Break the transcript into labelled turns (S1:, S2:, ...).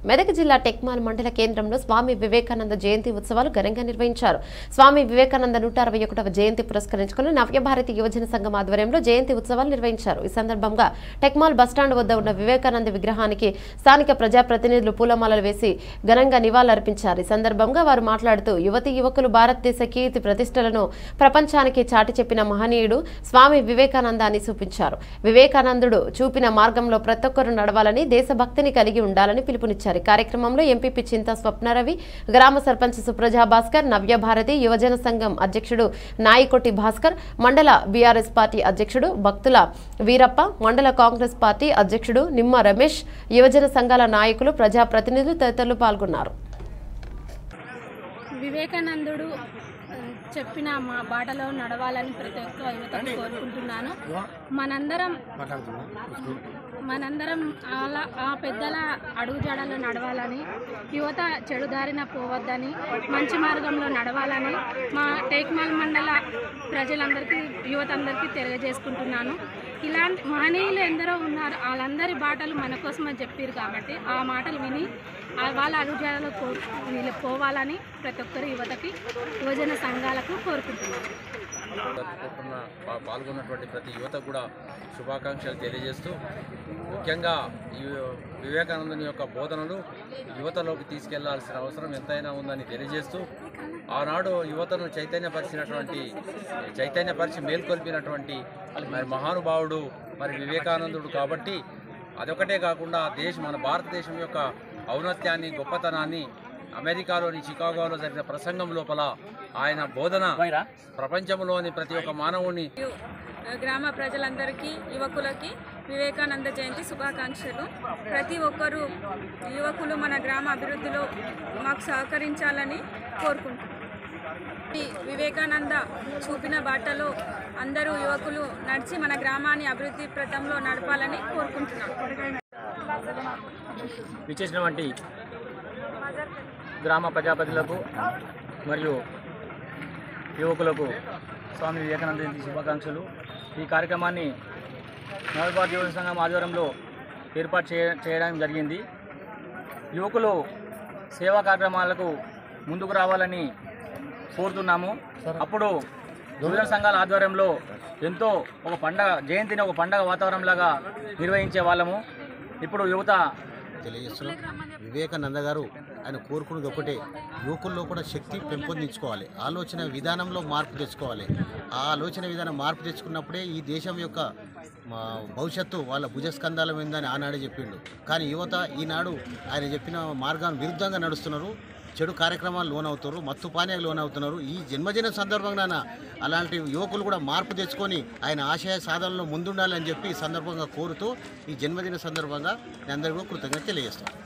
S1: మెదక్ జిల్లా టెక్మాల్ మండల కేంద్రంలో స్వామి వివేకానంద జయంతి ఉత్సవాలు ఘనంగా నిర్వహించారు స్వామి వివేకానంద నూట అరవై ఒకటవ జయంతి పురస్కరించుకుని నవ్యభారతి యువజన సంఘం ఆధ్వర్యంలో జయంతి ఉత్సవాలు నిర్వహించారు ఈ సందర్భంగా టెక్మాల్ బస్టాండ్ వద్ద ఉన్న వివేకానంద విగ్రహానికి స్థానిక ప్రజాప్రతినిధులు పూలమాలలు వేసి ఘనంగా నివాళులర్పించారు ఈ సందర్భంగా వారు మాట్లాడుతూ యువతి యువకులు భారతదేశ కీర్తి ప్రతిష్టలను ప్రపంచానికి చాటి చెప్పిన మహనీయుడు స్వామి వివేకానంద అని చూపించారు వివేకానందుడు చూపిన మార్గంలో ప్రతి ఒక్కరూ నడవాలని దేశభక్తిని కలిగి ఉండాలని పిలుపునిచ్చారు ఈ కార్యక్రమంలో ఎంపీపీ చింత స్వప్నరవి గ్రామ సర్పంచ్ సుప్రజా భాస్కర్ నవ్య భారతి యువజన సంఘం అధ్యక్షుడు నాయికొట్టి భాస్కర్ మండల బీఆర్ఎస్ పార్టీ అధ్యక్షుడు భక్తుల వీరప్ప మండల కాంగ్రెస్ పార్టీ అధ్యక్షుడు నిమ్మ రమేష్ యువజన సంఘాల నాయకులు ప్రజాప్రతినిధులు తదితరులు పాల్గొన్నారు
S2: వివేకానందుడు ఆ, చెప్పిన మా బాటలో నడవాలని ప్రతి ఒక్క యువతకు కోరుకుంటున్నాను మనందరం మనందరం అలా ఆ పెద్దల అడుగుజాడలో నడవాలని యువత చెడు దారిన పోవద్దని మంచి మార్గంలో నడవాలని మా టేక్మాల్ మండల ప్రజలందరికీ యువత అందరికీ తెలియజేసుకుంటున్నాను ఇలాంటి మహనీయులు ఎందరో ఉన్నారు వాళ్ళందరి బాటలు మన కోసమని చెప్పారు కాబట్టి ఆ మాటలు విని ఆ వాళ్ళ అడుగుజాడలో కో వీళ్ళు పోవాలని ప్రతి ఒక్కరు యువతకి యువజన సంఘాలకు కోరుకుంటున్నాను
S3: జరుపుకుంటున్న పా- పాల్గొన్నటువంటి ప్రతి యువతకు కూడా శుభాకాంక్షలు తెలియజేస్తూ ముఖ్యంగా ఈ వివేకానందుని యొక్క బోధనలు యువతలోకి తీసుకెళ్లాల్సిన అవసరం ఎంతైనా ఉందని తెలియజేస్తూ ఆనాడు యువతను చైతన్యపరిచినటువంటి చైతన్యపరిచి మేల్కొల్పినటువంటి మరి మహానుభావుడు మరి వివేకానందుడు కాబట్టి అదొకటే కాకుండా దేశం మన భారతదేశం యొక్క ఔన్నత్యాన్ని గొప్పతనాన్ని అమెరికాలోని చికాగోలో జరిగిన ప్రసంగం లోపల ఆయన బోధన ప్రపంచంలోని ప్రతి ఒక్క మానవుని
S4: గ్రామ ప్రజలందరికీ యువకులకి వివేకానంద జయంతి శుభాకాంక్షలు ప్రతి ఒక్కరూ యువకులు మన గ్రామ అభివృద్ధిలో మాకు సహకరించాలని కోరుకుంటున్నాం ఈ వివేకానంద చూపిన బాటలో అందరూ యువకులు నడిచి మన గ్రామాన్ని అభివృద్ధి ప్రతంలో నడపాలని కోరుకుంటున్నాం
S5: విచ్చేసినటువంటి గ్రామ ప్రజాపతులకు మరియు యువకులకు స్వామి వివేకానంద జయంతి శుభాకాంక్షలు ఈ కార్యక్రమాన్ని నవభారత యువజన సంఘం ఆధ్వర్యంలో ఏర్పాటు చేయ చేయడం జరిగింది యువకులు సేవా కార్యక్రమాలకు ముందుకు రావాలని కోరుతున్నాము అప్పుడు యువజన సంఘాల ఆధ్వర్యంలో ఎంతో ఒక పండగ జయంతిని ఒక పండగ వాతావరణంలాగా నిర్వహించే వాళ్ళము ఇప్పుడు యువత
S6: తెలియజేస్తున్నాం వివేకానంద గారు ఆయన కోరుకున్నది ఒకటే యువకుల్లో కూడా శక్తి పెంపొందించుకోవాలి ఆలోచన విధానంలో మార్పు తెచ్చుకోవాలి ఆ ఆలోచన విధానం మార్పు తెచ్చుకున్నప్పుడే ఈ దేశం యొక్క మా భవిష్యత్తు వాళ్ళ భుజస్కంధాల మీదని ఆనాడే చెప్పిండు కానీ యువత ఈనాడు ఆయన చెప్పిన మార్గాన్ని విరుద్ధంగా నడుస్తున్నారు చెడు కార్యక్రమాలు లోనవుతారు మత్తు పానీయాలు లోనవుతున్నారు ఈ జన్మదిన సందర్భంగా అలాంటి యువకులు కూడా మార్పు తెచ్చుకొని ఆయన ఆశయ సాధనలో ముందుండాలని చెప్పి ఈ సందర్భంగా కోరుతూ ఈ జన్మదిన సందర్భంగా నేను అందరికీ కూడా కృతజ్ఞత తెలియజేస్తాను